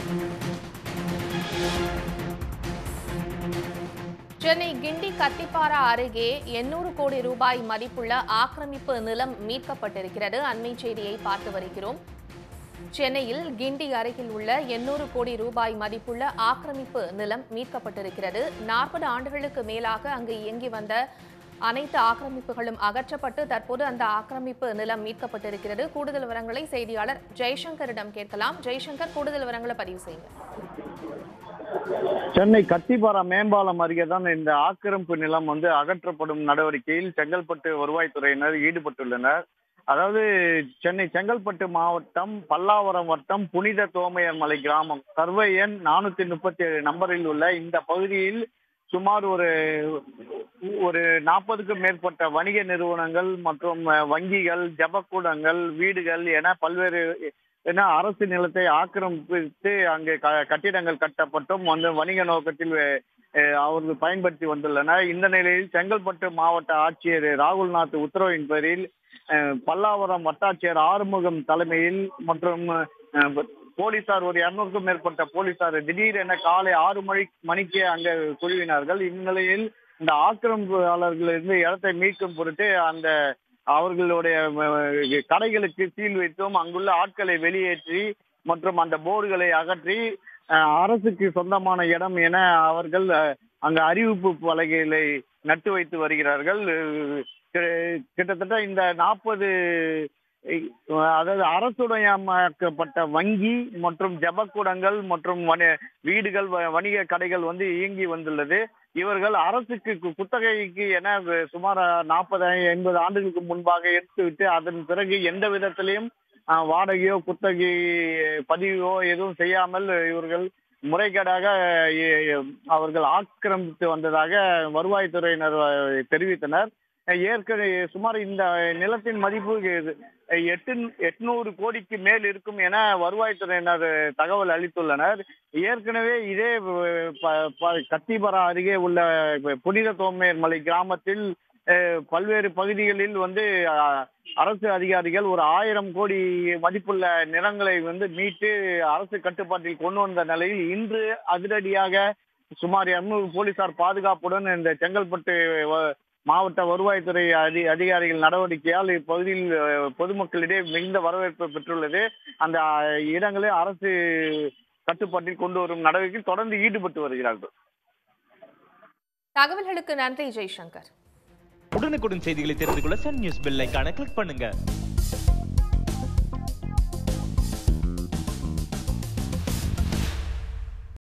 சென்னை கிண்டி கத்திப்பாரா அருகே எண்ணூறு கோடி ரூபாய் மதிப்புள்ள ஆக்கிரமிப்பு நிலம் மீட்கப்பட்டிருக்கிறது அண்மை செய்தியை பார்த்து வருகிறோம் சென்னையில் கிண்டி அருகில் உள்ள எண்ணூறு கோடி ரூபாய் மதிப்புள்ள ஆக்கிரமிப்பு நிலம் மீட்கப்பட்டிருக்கிறது நாற்பது ஆண்டுகளுக்கு மேலாக அங்கு இயங்கி வந்த அனைத்து ஆக்கிரமிப்புகளும் அகற்றப்பட்டு தற்போது அந்த ஆக்கிரமிப்பு நிலம் மீட்கப்பட்டிருக்கிறது கூடுதல் விவரங்களை செய்தியாளர் ஜெய்சங்கரிடம் கேட்கலாம் ஜெய்சங்கர் கூடுதல் விவரங்களை பதிவு செய்யுங்க சென்னை கத்திப்பாரா மேம்பாலம் அருகே தான் இந்த ஆக்கிரமிப்பு நிலம் வந்து அகற்றப்படும் நடவடிக்கையில் செங்கல்பட்டு வருவாய்த்துறையினர் ஈடுபட்டுள்ளனர் அதாவது சென்னை செங்கல்பட்டு மாவட்டம் பல்லாவரம் வட்டம் புனித தோமையர் மலை கிராமம் சர்வே எண் நானூத்தி முப்பத்தி ஏழு நம்பரில் உள்ள இந்த பகுதியில் சுமார் ஒரு ஒரு நாற்பதுக்கும் மேற்பட்ட வணிக நிறுவனங்கள் மற்றும் அஹ், வங்கிகள் ஜபக்கூடங்கள் வீடுகள் என பல்வேறு என அரசு நிலத்தை ஆக்கிரமித்து அங்கே க- கட்டிடங்கள் கட்டப்பட்டும் வந்து வணிக நோக்கத்தில் அஹ், அவர்கள் பயன்படுத்தி வந்துள்ளனர் இந்த நிலையில் செங்கல்பட்டு மாவட்ட ஆட்சியர் ராகுல்நாத் உத்தரவின் பேரில் அஹ், பல்லாவரம் வட்டாட்சியர் ஆறுமுகம் தலைமையில் மற்றும் அஹ், போலீசார் ஒரு இருநூறுக்கும் மேற்பட்ட போலீசார் திடீரென காலை ஆறு மணி மணிக்கு அங்கே குழுவினார்கள் இந்நிலையில் இந்த ஆக்கிரமிப்பாளர்களிருந்து இடத்தை மீட்கும் பொருட்டு அந்த அவர்களுடைய அஹ், கடைகளுக்கு சீல் வைத்தும் அங்குள்ள ஆட்களை வெளியேற்றி மற்றும் அந்த போர்டுகளை அகற்றி அஹ், அரசுக்கு சொந்தமான இடம் என அவர்கள் அஹ், அங்க அறிவிப்பு பலகைகளை நட்டு வைத்து வருகிறார்கள் அஹ், கி- கிட்டத்தட்ட இந்த நாற்பது அதாவது அரசுடையமாக்கப்பட்ட வங்கி மற்றும் ஜபக்கூடங்கள் மற்றும் வணி- வீடுகள் வ- வணிக கடைகள் வந்து இயங்கி வந்துள்ளது இவர்கள் அரசுக்கு கு- குத்தகைக்கு என வ- சுமார் நாற்பது எண்பது ஆண்டுகளுக்கு முன்பாக எடுத்துவிட்டு அதன் பிறகு எந்த விதத்திலையும் அஹ், வாடகையோ குத்தகை பதிவோ எதுவும் செய்யாமல் இவர்கள் முறைகேடாக அஹ், அவர்கள் ஆக்கிரமித்து வந்ததாக வருவாய்த்துறையினர் அஹ், தெரிவித்தனர் ஏற்கனவே சுமார் இந்த நிலத்தின் மதிப்பு எட்டு எட்நூறு கோடிக்கு மேல் இருக்கும் என வருவாய்த்துறையினர் தகவல் அளித்துள்ளனர் ஏற்கனவே இதே ப- ப- கத்திபரா அருகே உள்ள புனித தோமையர் மலை கிராமத்தில் அஹ், பல்வேறு பகுதிகளில் வந்து அஹ், அரசு அதிகாரிகள் ஒரு ஆயிரம் கோடி மதிப்புள்ள நிலங்களை வந்து மீட்டு அரசு கட்டுப்பாட்டில் கொண்டு வந்த நிலையில் இன்று அதிரடியாக சுமார் இருநூறு போலீசார் பாதுகாப்புடன் இந்த செங்கல்பட்டு வ- மாவட்ட வருவாய்த்துறை அதி அதிகாரிகள் நடவடிக்கையால் இப்பகுதியில் அஹ், பொதுமக்களிடையே மிகுந்த வரவேற்பு பெற்றுள்ளது அந்த அஹ், இடங்களை அரசு கட்டுப்பாட்டில் கொண்டு வரும் நடவடிக்கையில் தொடர்ந்து ஈடுபட்டு வருகிறார்கள் தகவல்களுக்கு நன்றி ஜெய்சங்கர் உடனுக்குடன் செய்திகளை தெரிந்து கொள்ள சன் நியூஸ் பெல் ஐகானை கிளிக் பண்ணுங்க